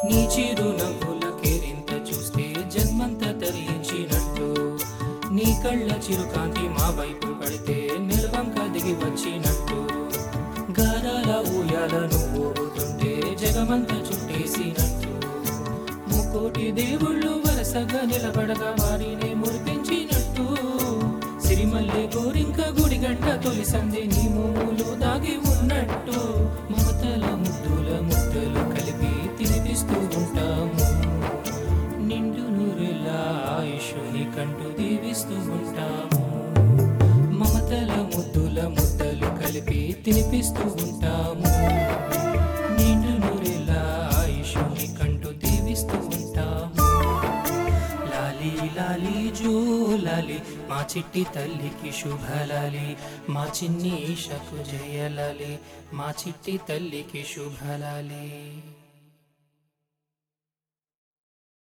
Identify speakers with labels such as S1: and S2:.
S1: నీ చిరు నవ్వుల కేరింత చూస్తే జన్మంతా తరించినట్టు నీ కళ్ళ చిరుకాంతి మా వైపు పడితే నిల్వంక దిగి వచ్చినట్టు గారాల ఊయాలను ఊగుతుంటే జగమంతా చుట్టేసినట్టు ముక్కోటి దేవుళ్ళు వరసగా నిలబడగా వారిని మురిపించినట్టు సిరిమల్లె గోరింక గుడిగంట తొలి సంధి నీ మూములు దాగి ఉన్నట్టు మమతల ముద్దుల ముద్దలు కలిపి తినిపిస్తూ ఉంటాము నిండు నూరెల ఆయుషుని కంటూ దీవిస్తూ ఉంటాము మమతల ముద్దుల ముద్దలు కలిపి తినిపిస్తూ ఉంటాము నిండు నూరెల ఆయుషుని కంటూ దీవిస్తూ ఉంటాము లాలి లాలి జో లాలి మా చిట్టి తల్లికి శుభలాలి మా చిన్ని ఈషకు జయలాలి మా చిట్టి తల్లికి శుభలాలి